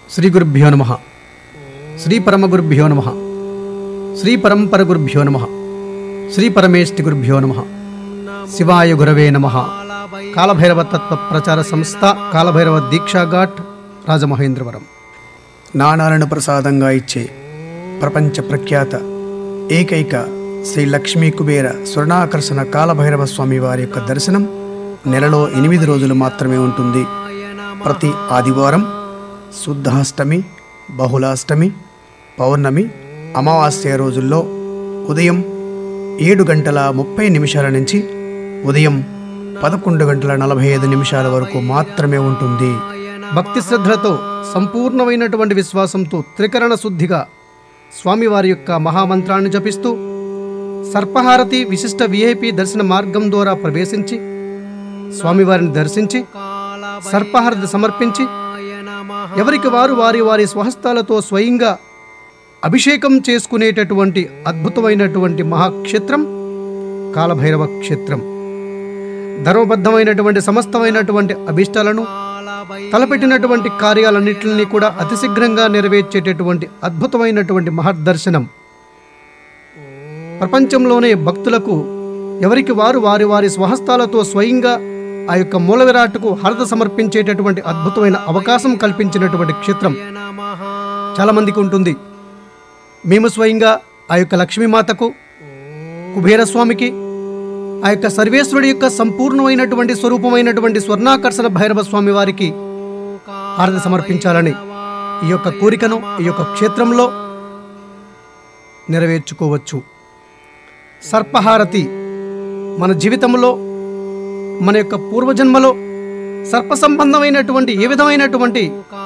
శ్రీ గురుభ్యో నమ శ్రీ పరమగురుభ్యో నమ శ్రీ పరంపర గురుభ్యో నమ శ్రీ పరమేష్టి గురుభ్యో నమ శివాయ గురవే నమ కాలభైరవ తత్వ ప్రచార సంస్థ కాలభైరవ దీక్షా ఘాట్ రాజమహేంద్రవరం నాణాలను ప్రసాదంగా ఇచ్చే ప్రపంచ ప్రఖ్యాత ఏకైక శ్రీ లక్ష్మీ కుబేర స్వర్ణాకర్షణ కాలభైరవ స్వామి వారి యొక్క దర్శనం నెలలో ఎనిమిది రోజులు మాత్రమే ఉంటుంది ప్రతి ఆదివారం శుద్ధాష్టమి బహుళాష్టమి పౌర్ణమి అమావాస్య రోజుల్లో ఉదయం ఏడు గంటల ముప్పై నిమిషాల నుంచి ఉదయం పదకొండు గంటల నలభై ఐదు నిమిషాల వరకు మాత్రమే ఉంటుంది భక్తి శ్రద్ధలతో సంపూర్ణమైనటువంటి విశ్వాసంతో త్రికరణ శుద్ధిగా స్వామివారి యొక్క మహామంత్రాన్ని జపిస్తూ సర్పహారతి విశిష్ట విఐపి దర్శన మార్గం ద్వారా ప్రవేశించి స్వామివారిని దర్శించి సర్పహారతి సమర్పించి ఎవరికి వారు వారి వారి స్వహస్తాలతో స్వయంగా అభిషేకం చేసుకునేటటువంటి అద్భుతమైనటువంటి మహాక్షేత్రం కాలభైరవ క్షేత్రం ధర్మబద్ధమైనటువంటి సమస్తమైనటువంటి అభిష్టాలను తలపెట్టినటువంటి కార్యాలన్నింటినీ కూడా అతి శీఘ్రంగా నెరవేర్చేటటువంటి అద్భుతమైనటువంటి మహర్దర్శనం ప్రపంచంలోనే భక్తులకు ఎవరికి వారు వారి వారి స్వహస్తాలతో స్వయంగా ఆ యొక్క మూల విరాట్కు హరత సమర్పించేటటువంటి అద్భుతమైన అవకాశం కల్పించినటువంటి క్షేత్రం చాలా మందికి ఉంటుంది మేము స్వయంగా ఆ యొక్క లక్ష్మీమాతకు కుబేరస్వామికి ఆ యొక్క సర్వేశ్వరుడి యొక్క సంపూర్ణమైనటువంటి స్వరూపమైనటువంటి స్వర్ణాకర్షణ భైరవ స్వామి వారికి హారతి సమర్పించాలని ఈ యొక్క కోరికను ఈ యొక్క క్షేత్రంలో నెరవేర్చుకోవచ్చు సర్పహారతి మన జీవితంలో మన యొక్క పూర్వజన్మలో సర్ప సంబంధమైనటువంటి ఏ విధమైనటువంటి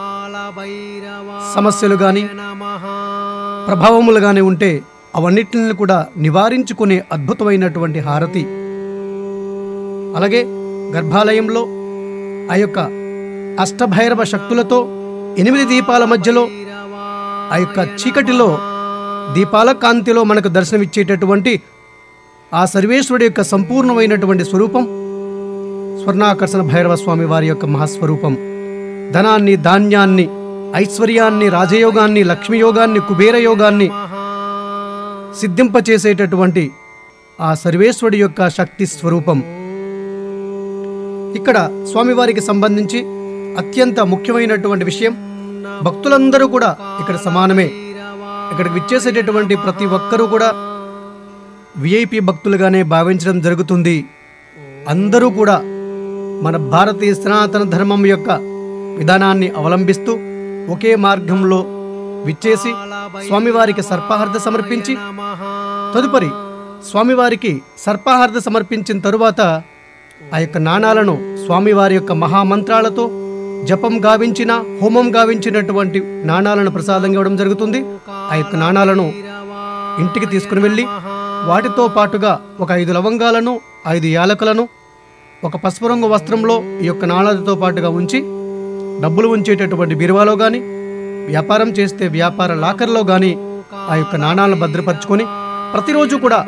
సమస్యలు కానీ ప్రభావములు కానీ ఉంటే అవన్నిటిని కూడా నివారించుకునే అద్భుతమైనటువంటి హారతి అలాగే గర్భాలయంలో ఆ యొక్క అష్టభైరవ శక్తులతో ఎనిమిది దీపాల మధ్యలో ఆ యొక్క చీకటిలో దీపాల కాంతిలో మనకు దర్శనమిచ్చేటటువంటి ఆ సర్వేశ్వరుడి యొక్క సంపూర్ణమైనటువంటి స్వరూపం స్వర్ణాకర్షణ భైరవ స్వామి వారి యొక్క మహాస్వరూపం ధనాన్ని ధాన్యాన్ని ఐశ్వర్యాన్ని రాజయోగాన్ని లక్ష్మీయోగాన్ని కుబేరయోగాన్ని సిద్ధింపచేసేటటువంటి ఆ సర్వేశ్వరుడి యొక్క శక్తి స్వరూపం ఇక్కడ స్వామివారికి సంబంధించి అత్యంత ముఖ్యమైనటువంటి విషయం భక్తులందరూ కూడా ఇక్కడ సమానమే ఇక్కడికి విచ్చేసేటటువంటి ప్రతి ఒక్కరూ కూడా విఐపి భక్తులుగానే భావించడం జరుగుతుంది అందరూ కూడా మన భారతీయ సనాతన ధర్మం యొక్క విధానాన్ని అవలంబిస్తూ ఒకే మార్గంలో విచ్చేసి స్వామివారికి సర్పహారత సమర్పించి తదుపరి స్వామివారికి సర్పహారత సమర్పించిన తరువాత ఆ యొక్క నాణాలను స్వామివారి యొక్క మహామంత్రాలతో జపం గావించిన హోమం గావించినటువంటి నాణాలను ప్రసాదంగా ఇవ్వడం జరుగుతుంది ఆ యొక్క నాణాలను ఇంటికి తీసుకుని వెళ్ళి వాటితో పాటుగా ఒక ఐదు లవంగాలను ఐదు యాలకులను ఒక పసుపు రంగు వస్త్రంలో ఈ యొక్క నాణాలతో పాటుగా ఉంచి డబ్బులు ఉంచేటటువంటి బీరువాలో కానీ వ్యాపారం చేస్తే వ్యాపార లాకర్లో కానీ ఆ యొక్క నాణాలను భద్రపరుచుకొని ప్రతిరోజు కూడా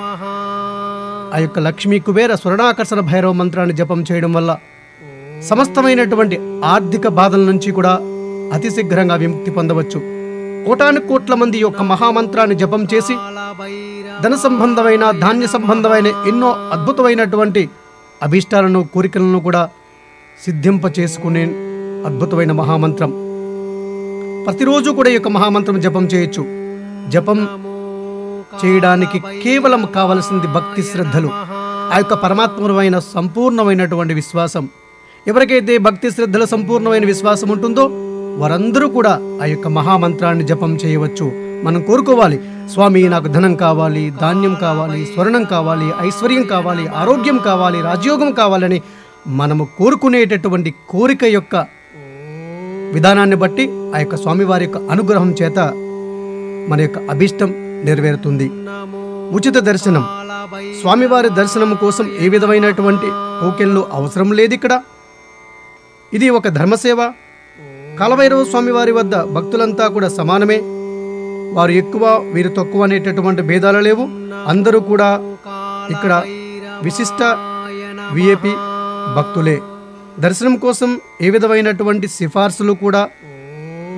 ఆ యొక్క లక్ష్మీ కుబేర స్వర్ణాకర్షణ భైరవ మంత్రాన్ని జపం చేయడం వల్ల సమస్తమైనటువంటి ఆర్థిక బాధల నుంచి కూడా అతి శీఘ్రంగా విముక్తి పొందవచ్చు కోటాను కోట్ల మంది యొక్క మహామంత్రాన్ని జపం చేసి ధన సంబంధమైన ధాన్య సంబంధమైన ఎన్నో అద్భుతమైనటువంటి అభీష్టాలను కోరికలను కూడా సిద్ధింప చేసుకునే అద్భుతమైన మహామంత్రం ప్రతిరోజు కూడా ఈ యొక్క మహామంత్రం జపం చేయొచ్చు జపం చేయడానికి కేవలం కావలసింది భక్తి శ్రద్ధలు ఆ యొక్క పరమాత్మమైన సంపూర్ణమైనటువంటి విశ్వాసం ఎవరికైతే భక్తి శ్రద్ధల సంపూర్ణమైన విశ్వాసం ఉంటుందో వారందరూ కూడా ఆ యొక్క మహామంత్రాన్ని జపం చేయవచ్చు మనం కోరుకోవాలి స్వామి నాకు ధనం కావాలి ధాన్యం కావాలి స్వర్ణం కావాలి ఐశ్వర్యం కావాలి ఆరోగ్యం కావాలి రాజయోగం కావాలని మనము కోరుకునేటటువంటి కోరిక యొక్క విధానాన్ని బట్టి ఆ యొక్క స్వామివారి యొక్క అనుగ్రహం చేత మన యొక్క అభిష్టం నెరవేరుతుంది ఉచిత దర్శనం స్వామివారి దర్శనం కోసం ఏ విధమైనటువంటి టోకెన్లు అవసరం లేదు ఇక్కడ ఇది ఒక ధర్మసేవ కాలభైరవ స్వామివారి వద్ద భక్తులంతా కూడా సమానమే వారు ఎక్కువ వీరు తక్కువ అనేటటువంటి భేదాలు లేవు అందరూ కూడా ఇక్కడ విశిష్ట విఏపి భక్తులే దర్శనం కోసం ఏ విధమైనటువంటి సిఫార్సులు కూడా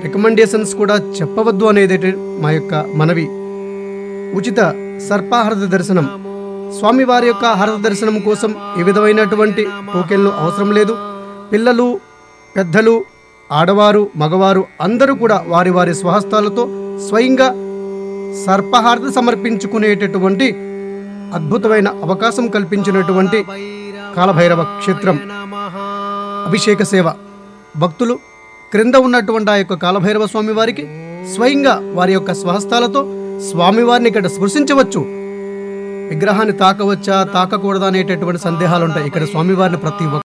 రికమెండేషన్స్ కూడా చెప్పవద్దు అనేది మా యొక్క మనవి ఉచిత సర్పాహారత దర్శనం స్వామివారి యొక్క హారత దర్శనం కోసం ఏ విధమైనటువంటి టోకెన్లు అవసరం లేదు పిల్లలు పెద్దలు ఆడవారు మగవారు అందరూ కూడా వారి వారి స్వహస్తాలతో స్వయంగా సర్పహారత సమర్పించుకునేటటువంటి అద్భుతమైన అవకాశం కల్పించినటువంటి కాలభైరవ క్షేత్రం అభిషేక సేవ భక్తులు క్రింద ఉన్నటువంటి ఆ యొక్క కాలభైరవ స్వామి వారికి స్వయంగా వారి యొక్క స్వహస్తాలతో స్వామివారిని ఇక్కడ స్పృశించవచ్చు విగ్రహాన్ని తాకవచ్చా తాకకూడదా అనేటటువంటి సందేహాలు ఉంటాయి ఇక్కడ స్వామివారిని ప్రతి ఒక్క